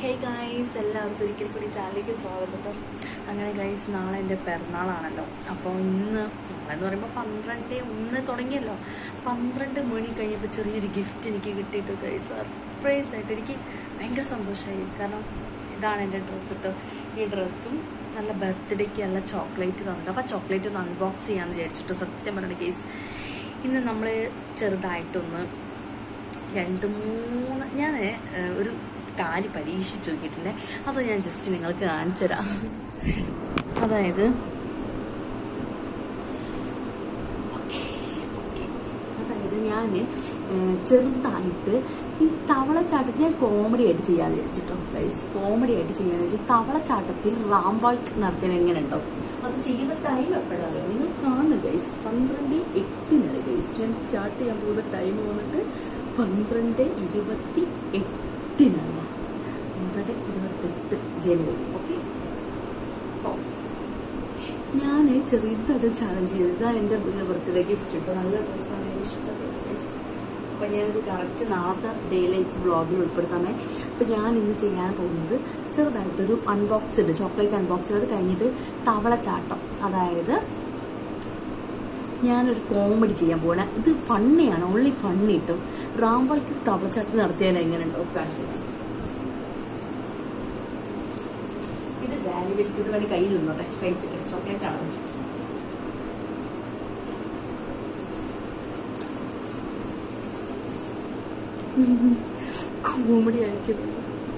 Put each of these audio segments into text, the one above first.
Hey guys എല്ലാവർക്കും ഒരിക്കൽ കൂടി ചാനലിലേക്ക് സ്വാഗതം ട്ടോ. അങ്ങനെ ഗൈസ് നാളെ എൻ്റെ പിറന്നാളാണല്ലോ അപ്പോൾ ഇന്ന് നാളെ എന്ന് പറയുമ്പോൾ പന്ത്രണ്ട് ഒന്ന് തുടങ്ങിയല്ലോ പന്ത്രണ്ട് മണി കഴിഞ്ഞപ്പോൾ ചെറിയൊരു ഗിഫ്റ്റ് എനിക്ക് കിട്ടിയിട്ട് ഗൈസ് സർപ്രൈസ് ആയിട്ട് എനിക്ക് ഭയങ്കര സന്തോഷമായി കാരണം ഇതാണ് എൻ്റെ ഡ്രസ്സ് കേട്ടോ ഈ ഡ്രസ്സും നല്ല ബർത്ത്ഡേക്ക് നല്ല ചോക്ലേറ്റ് തന്നിട്ട് അപ്പോൾ ചോക്ലേറ്റ് ഒന്ന് അൺബോക്സ് ചെയ്യാമെന്ന് വിചാരിച്ചിട്ട് സത്യം പറഞ്ഞ കേസ് ഇന്ന് നമ്മൾ ചെറുതായിട്ടൊന്ന് രണ്ട് മൂന്ന് ഞാൻ ഒരു കാര്യം പരീക്ഷിച്ച് നോക്കിയിട്ടുണ്ട് അത് ഞാൻ ജസ്റ്റ് നിങ്ങൾക്ക് കാണിച്ചു തരാം അതായത് ഓക്കേ, ഓക്കേ. അതായത് ഞാൻ ചെറുതായിട്ട് ഈ തവളച്ചാട്ടം ഞാൻ കോമഡി ആയിട്ട് ചെയ്യാന്ന് വിചാരിച്ചിട്ടോ ഗൈസ് കോമഡി ആയിട്ട് ചെയ്യാന്ന് വെച്ചു തവളച്ചാട്ടത്തിൽ റാം വാൾക്ക് നടത്തിയാൽ എങ്ങനെ ഉണ്ടാവും അത് ചെയ്യുന്ന ടൈം എപ്പോഴാണ് നിങ്ങൾ കാണുക ഗൈസ് പന്ത്രണ്ട് എട്ടിനാണ് ഗൈസ് ഞാൻ സ്റ്റാർട്ട് ചെയ്യാൻ പോകുന്ന ടൈം വന്നിട്ട് പന്ത്രണ്ട് ഇരുപത്തി എട്ടിനാണ് പന്ത്രണ്ട് ഇരുപത്തെട്ട് ജനുവരി ഓക്കെ ഞാൻ ചെറുതായിട്ട് ചാലഞ്ച് ചെയ്തത് ഇതാ എൻ്റെ ബർത്ത്ഡേ ഗിഫ്റ്റ് കിട്ടും നല്ല ഡ്രസ്സാണ് ഇഷ്ടപ്പെട്ടു അപ്പം ഞാനത് കറക്റ്റ് നാളത്തെ ഡേ ലൈഫ് വ്ളോഗിൽ ഉൾപ്പെടുത്താമേ അപ്പം ഞാൻ ഇന്ന് ചെയ്യാൻ പോകുന്നത് ചെറുതായിട്ടൊരു അൺബോക്സ്ഡ് ചോക്ലേറ്റ് അൺബോക്സ്ഡ് അത് കഴിഞ്ഞിട്ട് തവളച്ചാട്ടം അതായത് ഞാനൊരു കോമഡി ചെയ്യാൻ പോകണേ ഇത് ഫണ്ണിയാണ് ഓൺലി ഫണ്ണി കിട്ടും റാംവൾക്ക് തവളച്ചാട്ടം നടത്തിയാൽ എങ്ങനെ ഉണ്ടാവും കാണിച്ചത് ഇത് ഡാനി മിൽക്ക് ഇത് വേണ്ടി കൈ നിന്നോട്ടെ കഴിച്ചിട്ട് ചോക്ലേറ്റ് ആണ് കോമഡി ആയിരിക്കുന്നു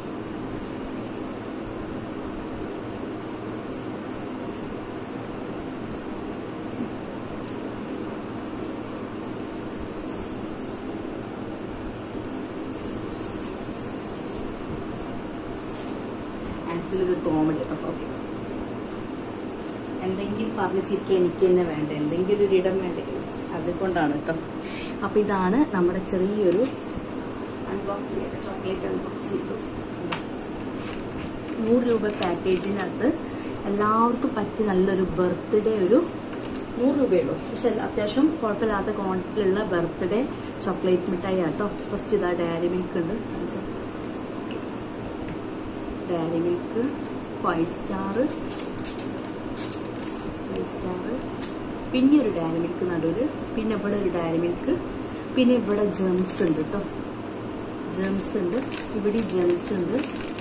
ആക്ച്വലി ഇത് കോമഡി ഓക്കെ എന്തെങ്കിലും പറഞ്ഞു ചിരിക്കാൻ എനിക്ക് തന്നെ വേണ്ട എന്തെങ്കിലും ഒരു ഇടം വേണ്ട guys. അതുകൊണ്ടാണ് കേട്ടോ അപ്പോൾ ഇതാണ് നമ്മുടെ ചെറിയൊരു അൺബോക്സ് ചെയ്ത ചോക്ലേറ്റ് അൺബോക്സ് ചെയ്തു നൂറ് രൂപ പാക്കേജിനകത്ത് എല്ലാവർക്കും പറ്റി നല്ലൊരു ബർത്ത്ഡേ ഒരു നൂറ് രൂപയുള്ളൂ പക്ഷെ എല്ലാ- അത്യാവശ്യം കുഴപ്പമില്ലാത്ത ക്വാണ്ടിറ്റിയിലുള്ള ബർത്ത്ഡേ ചോക്ലേറ്റ് മിഠായി ആട്ടോ ഫസ്റ്റ് ഇതാ ഡയറി മിൽക്ക് ഉണ്ട് കാണിച്ചോ. Dairy Milk Five Star Five Star പിന്നെ ഒരു ഡയറി മിൽക്ക് നടുവിൽ പിന്നെ ഇവിടെ ഒരു ഡയറി മിൽക്ക് പിന്നെ ഇവിടെ ജെംസ് ഉണ്ട് കേട്ടോ ജെംസ് ഉണ്ട് ഇവിടെ ജെംസ് ഉണ്ട്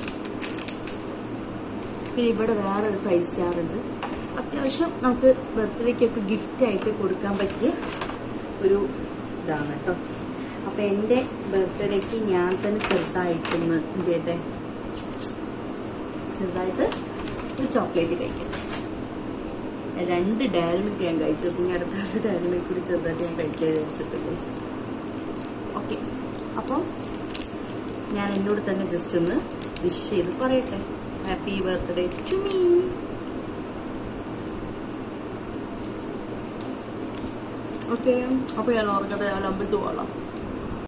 പിന്നെ ഇവിടെ വേറെ ഒരു ഫൈവ് സ്റ്റാർ ഉണ്ട് അത്യാവശ്യം നമുക്ക് ബർത്ത്ഡേക്കൊക്കെ ഗിഫ്റ്റ് ആയിട്ട് കൊടുക്കാൻ പറ്റിയ ഒരു ഇതാണ് കേട്ടോ അപ്പം എൻ്റെ ബർത്ത്ഡേക്ക് ഞാൻ തന്നെ ചെറുതായിട്ടൊന്ന് എന്ത് ചെയ്യട്ടെ ചെറുതായിട്ട് ഒരു ചോക്ലേറ്റ് കഴിക്കട്ടെ രണ്ട് ഡയറി മിൽക്ക് ഞാൻ കഴിച്ചു പിന്നെ അടുത്ത ഒരു ഡയറി മിൽക്ക് കൂടി ചെറുതായിട്ട് ഞാൻ കഴിക്കാൻ വിചാരിച്ചിട്ടുണ്ട് ഓക്കെ അപ്പം ഞാൻ എന്നോട് തന്നെ ജസ്റ്റ് ഒന്ന് വിഷ് ചെയ്ത് പറയട്ടെ happy birthday to me okay അപ്പോൾ ഞാൻ ഓർക്കട്ടെ ഞാൻ അമ്പത്ത് പോകാം